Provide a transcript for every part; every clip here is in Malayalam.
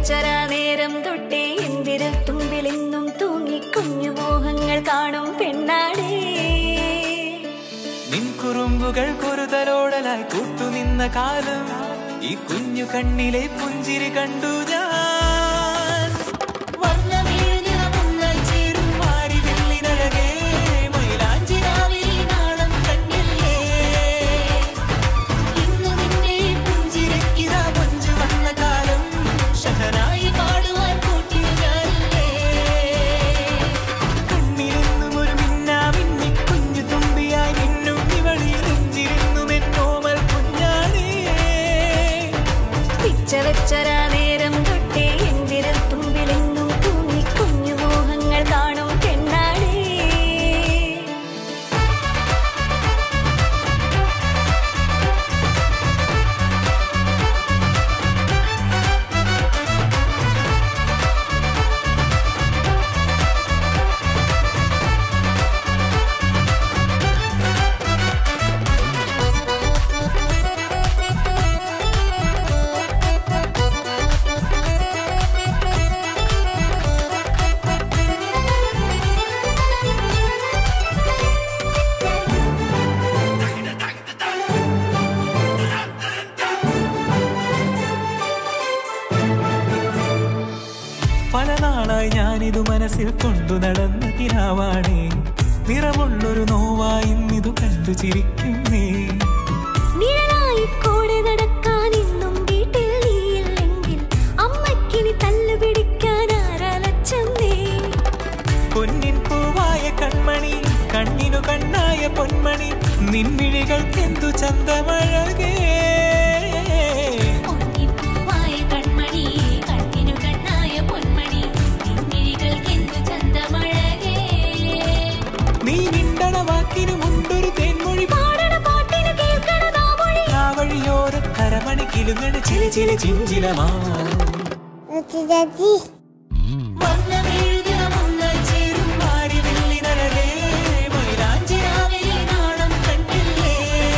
വെച്ചൊരാ നേരം തൊട്ടേ എന്തിരൽ തുമ്പിലെന്നും തൂങ്ങി കുഞ്ഞു മോഹങ്ങൾ കാണും പെണ്ണാടേ നിൻ കുറുമ്പുകൾ കുറുതലോടലായി കൂട്ടുനിന്ന കാലം ഈ കുഞ്ഞു കണ്ണിലെ പുഞ്ചിരി കണ്ടു ഞാൻ വർണ്ണമേഴുനിറമുള്ളായി ചേരും മാരി വെള്ളിനഴകേ, മൈലാഞ്ചി രാവിലെ നാളം കണ്ടില്ലേ? ഇന്ന് നിന്നെ പുഞ്ചിരിക്കിതാ കൊഞ്ചു വന്ന കാലം ഷഹനായി പാടുവാൻ കൂട്ടിയ ഞാനില്ലേ കണ്ണിലെന്നും ഒരു മിന്നാമിന്നി കുഞ്ഞു തുമ്പിയായി മിന്നും ഇവളിൽ നെഞ്ചിരുന്നും എന്നോമൽ കുഞ്ഞാണേ പിച്ച വെച്ചൊരാ നേരം തൊട്ടേ എന്തിരൽ തുമ്പിലെന്നും തൂങ്ങി കുഞ്ഞു മോഹങ്ങൾ കാണും പെണ്ണാടേ പല നാളായി ഞാനിതു മനസ്സിൽ കൊണ്ടു നടന്ന കിനാവാണേ നിറമുള്ളൊരു നോവായി ഇന്നിതു കണ്ടു ചിരിക്കുന്നേ നിഴലായി കൂടെ നടക്കാൻ ഇന്നും വീട്ടിൽ നീയില്ലെങ്കിൽ അമ്മയ്ക്കിനി തല്ലു പിടിക്കാൻ ആരാലച്ചെന്നേ പൊന്നിൻ പൂവായ കൺമണി കണ്ണിനു കണ്ണായ പൊന്മണി നിൻമിഴികൾക്കെന്തു ചന്തമഴകേ പൂവായ കൺമണി കണ്ണിനു കണ്ണായ പൊന്മണി നിൻമിഴികൾക്കെന്തു ചന്തമഴകേ നീ മിണ്ടണ വാക്കിനു മുണ്ടൊരു തേൻമൊഴി പാടണ പാട്ടിനു കേൾക്കണ നാമൊഴി ആ വഴിയോര കരമണി കിലുങ്ങണ ചില ചില ചിഞ്ചിലമാ Daddy. വർണ്ണമേഴുനിറമുള്ളായി ചേരും മാരി വെള്ളിനഴകേ, മൈലാഞ്ചി രാവിലെ നാണം കണ്ടില്ലേ?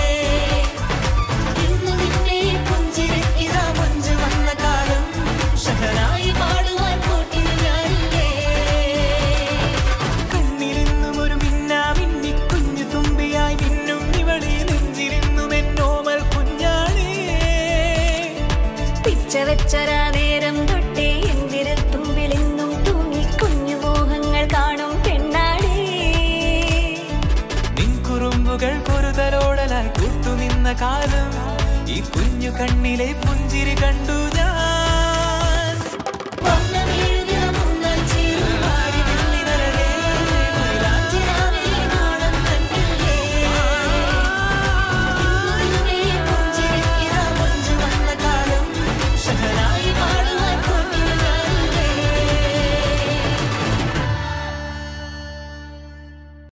ഇന്ന് നിന്നെ പുഞ്ചിരിക്കിതാ മഞ്ച് വന്ന കാലം, ഷഹനായി പാടുവാൻ കൂട്ടിയ ഞാനില്ലേ? കണ്ണിലെന്നും ഒരു മിന്നാമിന്നി കുഞ്ഞു തുമ്പിയായി മിന്നും ഇവളെ നെഞ്ചിരുന്നും എന്നോമൽ കുഞ്ഞാണേ പിച്ച വെച്ചൊരാ നേരം തൊട്ടേ എന്തിരൽ തുമ്പിലെന്നും തൂങ്ങി കുഞ്ഞു മോഹങ്ങൾ കാണും പെണ്ണാടേ നിൻ കുറുമ്പുകൾ കുറുതലോടലായി കൂട്ടുനിന്ന കാലം ഈ കുഞ്ഞു കണ്ണിലെ പുഞ്ചിരി കണ്ടു ഞാൻ